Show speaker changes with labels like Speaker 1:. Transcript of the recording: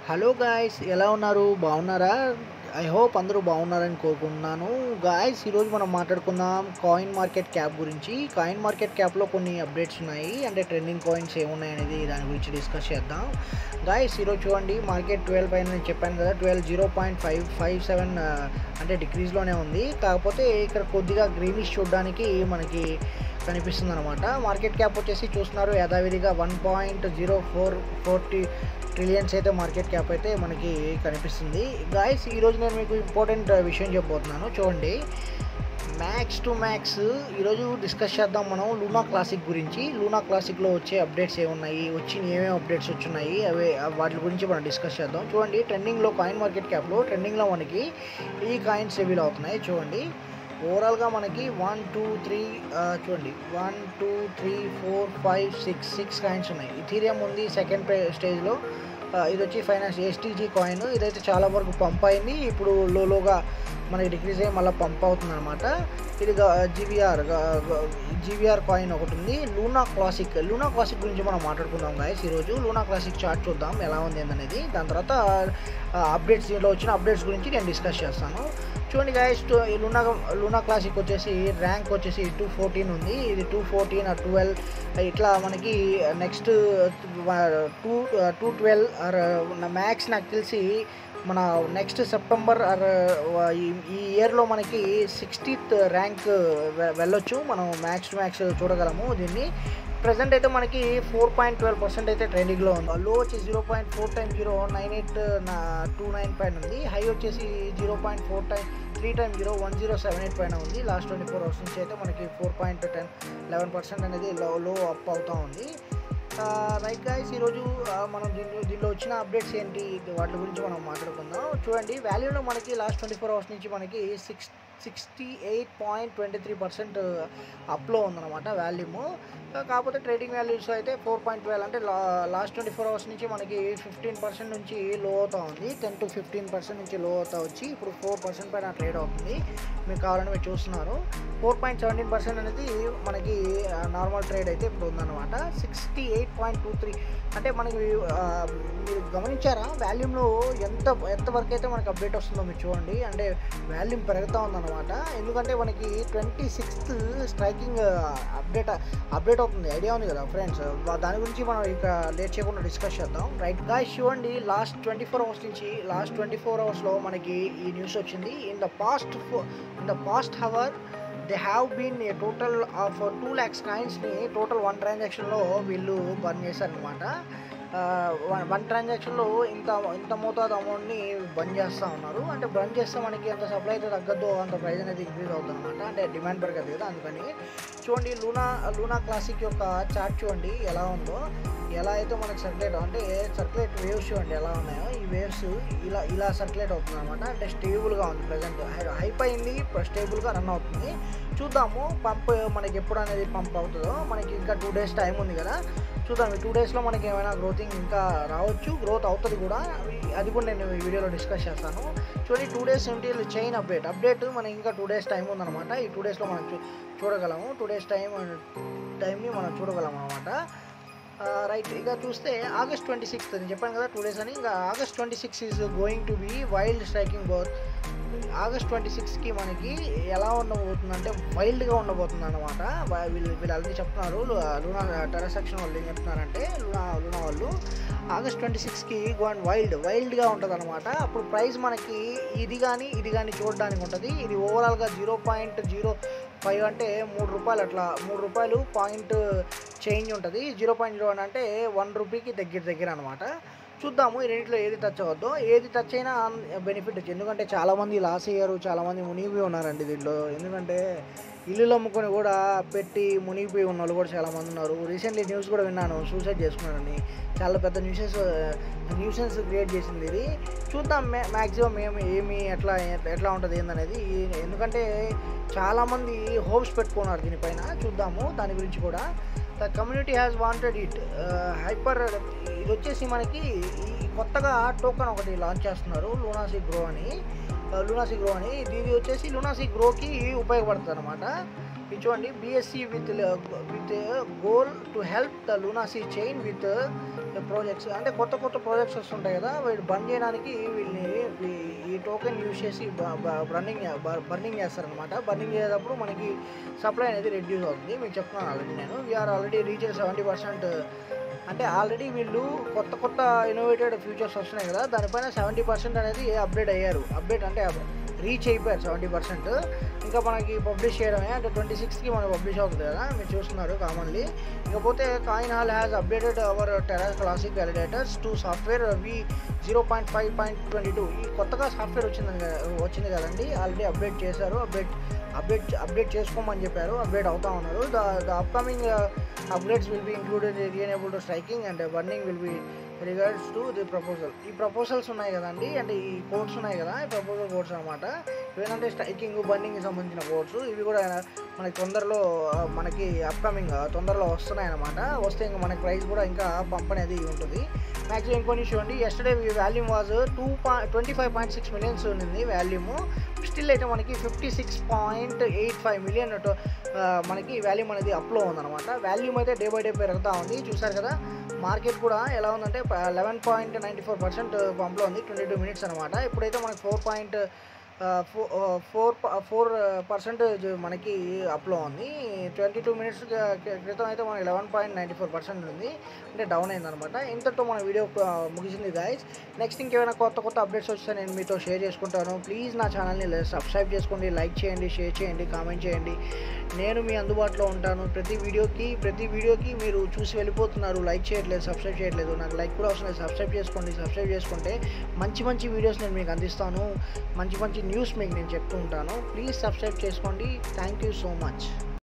Speaker 1: hello guys ఎలా ఉన్నారు బాగున్నారా ఐ హోప్ అందరూ బాగున్నారని కోరుకుంటున్నాను గాయస్ ఈరోజు మనం మాట్లాడుకుందాం కాయిన్ మార్కెట్ క్యాప్ గురించి కాయిన్ మార్కెట్ క్యాప్లో కొన్ని అప్డేట్స్ ఉన్నాయి అంటే ట్రెండింగ్ కాయిన్స్ ఏమున్నాయి అనేది దాని గురించి డిస్కస్ చేద్దాం గాయస్ ఈరోజు చూడండి మార్కెట్ ట్వెల్వ్ పైన నేను చెప్పాను కదా twelve zero point five five seven అంటే డిక్రీజ్లోనే ఉంది కాకపోతే ఇక్కడ కొద్దిగా గ్రీనిష్ చూడడానికి మనకి కనిపిస్తుంది అనమాట మార్కెట్ క్యాప్ వచ్చేసి చూస్తున్నారు యథావిధిగా one point zero four forty trillions అయితే మార్కెట్ క్యాప్ అయితే మనకి కనిపిస్తుంది గాయస్ ఈరోజు నేను మీకు ఇంపార్టెంట్ విషయం చెప్పబోతున్నాను చూడండి మ్యాక్స్ టు మ్యాక్స్ ఈరోజు డిస్కస్ చేద్దాం మనం లూనా క్లాసిక్ గురించి లూనా క్లాసిక్లో వచ్చే అప్డేట్స్ ఏమున్నాయి వచ్చి ఏమేమి అప్డేట్స్ వచ్చున్నాయి అవే వాటి గురించి మనం డిస్కస్ చేద్దాం చూడండి ట్రెండింగ్లో కాయిన్ మార్కెట్ క్యాప్లో ట్రెండింగ్లో మనకి ఈ కాయిన్స్ రివీల్ అవుతున్నాయి చూడండి ఓవరాల్గా మనకి వన్ టూ త్రీ చూడండి one two three four five six six coins ఉన్నాయి ఇథీరియం ఉంది సెకండ్ స్టేజ్లో ఇది వచ్చి ఫైనాన్స్ ఎస్టీజీ కాయిన్ ఇదైతే చాలా వరకు పంప్ అయింది ఇప్పుడు లోలోగా మనకి డిక్రీజ్ అయ్యి మళ్ళీ పంప్ అవుతుంది అనమాట ఇది జీవీఆర్ జీవీఆర్ కాయిన్ ఒకటి ఉంది లూనా క్లాసిక్ లూనా క్లాసిక్ గురించి మనం మాట్లాడుకుందాం గాయస్ ఈరోజు లూనా క్లాసిక్ చార్ట్ చూద్దాం ఎలా ఉంది అనేది దాని తర్వాత అప్డేట్స్ దీంట్లో వచ్చిన అప్డేట్స్ గురించి నేను డిస్కస్ చేస్తాను చూడండి గాయస్ లూనా లూనా క్లాసిక్ వచ్చేసి ర్యాంక్ వచ్చేసి టూ ఫోర్టీన్ ఉంది ఇది టూ ఫోర్టీన్ ట్వెల్వ్ ఇట్లా మనకి next two two twelve or max నాకు తెలిసి మన నెక్స్ట్ సెప్టెంబర్ ఆర్ ఈ ఇయర్లో మనకి సిక్స్టీత్ ర్యాంక్ వెళ్ళొచ్చు మనం మ్యాక్స్ టు మ్యాక్స్ చూడగలము దీన్ని ప్రజెంట్ అయితే మనకి ఫోర్ పాయింట్ ట్వెల్వ్ పర్సెంట్ అయితే ట్రెండింగ్లో ఉంది లో వచ్చి zero point four time zero nine eight two nine పైన ఉంది హై వచ్చేసి zero point four time three time zero one zero seven eight పైన ఉంది లాస్ట్ ట్వంటీ ఫోర్ అవర్స్ నుంచి అయితే మనకి four point ten eleven percent అనేది లో లో అప్ అవుతూ ఉంది రైట్ గాయస్ ఈరోజు మనం దీంట్లో దీంట్లో వచ్చిన అప్డేట్స్ ఏంటి వాటి గురించి మనం మాట్లాడుకుందాం చూడండి వాల్యూలో మనకి లాస్ట్ ట్వంటీ ఫోర్ అవర్స్ నుంచి మనకి six sixty eight point twenty three percent అప్లో ఉందన్నమాట వాల్యూము కాకపోతే ట్రేడింగ్ వాల్యూస్ అయితే ఫోర్ పాయింట్ ట్వెల్వ్ అంటే లాస్ట్ ట్వంటీ ఫోర్ అవర్స్ నుంచి మనకి ఫిఫ్టీన్ పర్సెంట్ నుంచి లో అవుతూ ఉంది టెన్ టు ఫిఫ్టీన్ పర్సెంట్ నుంచి లో అవుతా వచ్చి ఇప్పుడు ఫోర్ పర్సెంట్ పైన ట్రేడ్ అవుతుంది మీకు కావాలని మీరు చూస్తున్నారు ఫోర్ పాయింట్ సెవెంటీన్ పర్సెంట్ అనేది మనకి నార్మల్ ట్రేడ్ అయితే ఇప్పుడు ఉందన్నమాట sixty eight point two three అంటే మనకి మీరు గమనించారా వాల్యూమ్లో ఎంత ఎంతవరకు అయితే మనకి అప్డేట్ వస్తుందో మీరు చూడండి అంటే వాల్యూమ్ పెరుగుతూ ఉందన్నమాట ఎందుకంటే మనకి twenty sixth striking update update అవుతుంది ఐడియా ఉంది కదా ఫ్రెండ్స్ దాని గురించి మనం ఇక లేట్ చేయకుండా డిస్కస్ చేద్దాం రైట్ గాయస్ చూడండి లాస్ట్ ట్వంటీ ఫోర్ అవర్స్ నుంచి లాస్ట్ ట్వంటీ ఫోర్ అవర్స్లో మనకి ఈ న్యూస్ వచ్చింది in the past in the past hour they have been a total of two lakhs కాయిన్స్ని టోటల్ వన్ ట్రాన్సాక్షన్లో వీళ్ళు బర్న్ చేశారనమాట వన్ ట్రాన్సాక్షన్లో ఇంత ఇంత మోతాదు అమౌంట్ని బంద్ చేస్తూ ఉన్నారు అంటే బంద్ చేస్తే మనకి ఎంత సప్లై అయితే తగ్గద్దో అంత ప్రైస్ అనేది ఇంక్రీజ్ అవుతుంది అనమాట అంటే డిమాండ్ పెరగదు కదా అందుకని చూడండి లూనా లూనా క్లాసిక్ యొక్క చార్ట్ చూడండి ఎలా ఉందో ఎలా అయితే మనకి సర్క్యులేట్ అంటే సర్క్యులేట్ వేవ్స్ చూడండి ఎలా ఉన్నాయో ఈ వేవ్స్ ఇలా ఇలా సర్క్యులేట్ అవుతుంది అనమాట అంటే స్టేబుల్గా ఉంది ప్రజెంట్ హైప్ అయింది స్టేబుల్గా రన్ అవుతుంది చూద్దాము పంప్ మనకి ఎప్పుడు అనేది పంప్ అవుతుందో మనకి ఇంకా టూ డేస్ టైం ఉంది కదా చూద్దాం ఈ టూ డేస్లో మనకి ఏమైనా గ్రోతింగ్ ఇంకా రావచ్చు గ్రోత్ అవుతుంది కూడా అది కూడా నేను ఈ వీడియోలో డిస్కస్ చేస్తాను చూడండి టూ డేస్ ఏంటి చైన్ అప్డేట్ అప్డేట్ మనకి ఇంకా టూ డేస్ టైం ఉందన్నమాట ఈ టూ డేస్లో మనం చూ చూడగలము టూ డేస్ టైం టైంని మనం చూడగలం అనమాట రైట్ ఇక చూస్తే ఆగస్ట్ ట్వంటీ సిక్స్త్ నేను చెప్పాను కదా టూ డేస్ అని ఇంకా August twenty six is going to be wild striking both August twenty సిక్స్కి మనకి ఎలా ఉండబోతుందంటే వైల్డ్గా ఉండబోతుంది అనమాట వీళ్ళు వీళ్ళు ఆల్రెడీ చెప్తున్నారు లూనా టెరస్ సెక్షన్ వాళ్ళు ఏం చెప్తున్నారంటే లూనా లూనా వాళ్ళు ఆగస్ట్ ట్వంటీ సిక్స్కి గోన్ వైల్డ్ వైల్డ్గా ఉంటుంది అనమాట అప్పుడు ప్రైస్ మనకి ఇది కానీ ఇది కానీ చూడడానికి ఉంటుంది ఇది ఓవరాల్గా జీరో పాయింట్ జీరో ఫైవ్ అంటే మూడు రూపాయలు అట్లా మూడు రూపాయలు పాయింట్ చేంజ్ ఉంటుంది జీరో పాయింట్ జీరో అంటే వన్ రూపీకి దగ్గర దగ్గర అనమాట చూద్దాము ఈ రెండింటిలో ఏది టచ్ అవ్వద్దో ఏది టచ్ అయినా బెనిఫిట్ వచ్చి ఎందుకంటే చాలామంది లాస్ అయ్యారు చాలామంది మునిగిపోయి ఉన్నారండి దీంట్లో ఎందుకంటే ఇల్లులు అమ్ముకొని కూడా పెట్టి మునిగిపోయి ఉన్న వాళ్ళు కూడా చాలామంది ఉన్నారు రీసెంట్లీ న్యూస్ కూడా విన్నాను సూసైడ్ చేసుకున్నారని చాలా పెద్ద న్యూసెస్ న్యూసెన్స్ క్రియేట్ చేసింది ఇది చూద్దాం మ్యా మ్యాక్సిమం ఏమి ఏమి ఎట్లా ఎట్లా ఉంటుంది ఏందనేది ఎందుకంటే చాలామంది హోప్స్ పెట్టుకున్నారు దీనిపైన చూద్దాము దాని గురించి కూడా the community has wanted it hyper ఇది వచ్చేసి మనకి ఈ కొత్తగా టోకన్ ఒకటి లాంచ్ చేస్తున్నారు లూనాసీ గ్రో అని లూనాసీ గ్రో అని ఇది వచ్చేసి లూనాసీ గ్రోకి ఉపయోగపడుతుంది అనమాట ఇది చూడండి BSC with with goal to help the lunacy chain with projects అంటే కొత్త కొత్త ప్రాజెక్ట్స్ వస్తుంటాయి కదా వీళ్ళు బంద్ చేయడానికి వీళ్ళని ఈ- ఈ టోకెన్ యూజ్ చేసి బర్నింగ్ బర్నింగ్ చేస్తారనమాట బర్నింగ్ చేసేటప్పుడు మనకి సప్లై అనేది రెడ్యూస్ అవుతుంది మీకు చెప్తున్నాను ఆల్రెడీ నేను we're already reach seventy percent అంటే ఆల్రెడీ వీళ్ళు కొత్త కొత్త ఇన్నోవేటెడ్ ఫ్యూచర్స్ వస్తున్నాయి కదా దానిపైన సెవెంటీ పర్సెంట్ అనేది అప్డేట్ అయ్యారు అప్డేట్ అంటే రీచ్ అయిపోయారు సెవెంటీ పర్సెంట్ ఇంకా మనకి పబ్లిష్ చేయడమే అంటే ట్వంటీ సిక్స్కి మనకి పబ్లిష్ అవుతుంది కదా మీరు చూస్తున్నారు కామన్లీ ఇకపోతే coin hall has updated our Terra classic validators to software v zero point five point twenty two ఈ కొత్తగా సాఫ్ట్వేర్ వచ్చింది కదా- వచ్చింది కదండి ఆల్రెడీ అప్డేట్ చేశారు అప్డేట్ అప్డేట్ అప్డేట్ చేసుకోమని చెప్పారు అప్డేట్ అవుతా ఉన్నారు the the upcoming updates will be included reenable to striking and burning will be regards to the proposal ఈ ప్రపోజల్స్ ఉన్నాయి కదండి అంటే ఈ కోడ్స్ ఉన్నాయి కదా ఈ ప్రపోజల్ కోడ్స్ అనమాట ఇవేంటంటే స్ట్రైకింగ్ బర్నింగ్ సంబంధించిన కోడ్స్ ఇవి కూడా మనకి తొందరలో ఆ, మనకి అప్కమింగ్ తొందరలో వస్తున్నాయి అనమాట వస్తే ఇంకా మనకి ప్రైస్ కూడా ఇంకా పంపనేది ఉంటుంది మ్యాక్సిమం ఇంకొని చూడండి yesterday volume was two point twenty five point six millions ఉంది వాల్యూమ్ స్టిల్ అయితే మనకి fifty six point eight five million మనకి వాల్యూమ్ అనేది అప్లో ఉందన్నమాట వాల్యూమ్ అయితే డే బై డే పెరుగుతూ ఉంది చూసారు కదా మార్కెట్ కూడా ఎలా ఉందంటే eleven point ninety four percent పంప్లో ఉంది ట్వంటీ టూ మినిట్స్ అనమాట ఇప్పుడైతే మనకి four point four four percentage మనకి అప్లో ఉంది ట్వంటీ టూ మినిట్స్ క్రితం అయితే మనకి eleven point ninety four percent ఉంది అంటే డౌన్ అయిందనమాట ఇంతతో మన వీడియో ఆ, ముగిసింది గాయస్ నెక్స్ట్ ఇంకేమైనా కొత్త కొత్త అప్డేట్స్ వస్తే నేను మీతో షేర్ చేసుకుంటాను ప్లీజ్ నా ఛానల్ని సబ్స్క్రైబ్ చేసుకోండి లైక్ చేయండి షేర్ చేయండి కామెంట్ చేయండి నేను మీ అందుబాటులో ఉంటాను ప్రతి వీడియోకి ప్రతి వీడియోకి మీరు చూసి వెళ్ళిపోతున్నారు లైక్ చేయట్లేదు సబ్స్క్రైబ్ చేయట్లేదు నాకు లైక్ కూడా అవసరం లేదు సబ్స్క్రైబ్ చేసుకోండి సబ్స్క్రైబ్ చేసుకుంటే మంచి మంచి వీడియోస్ నేను మీకు అందిస్తాను మంచి మంచి న్యూస్ మీకు నేను చెప్తూ ఉంటాను ప్లీజ్ సబ్స్క్రైబ్ చేసుకోండి థ్యాంక్ యూ సో మచ్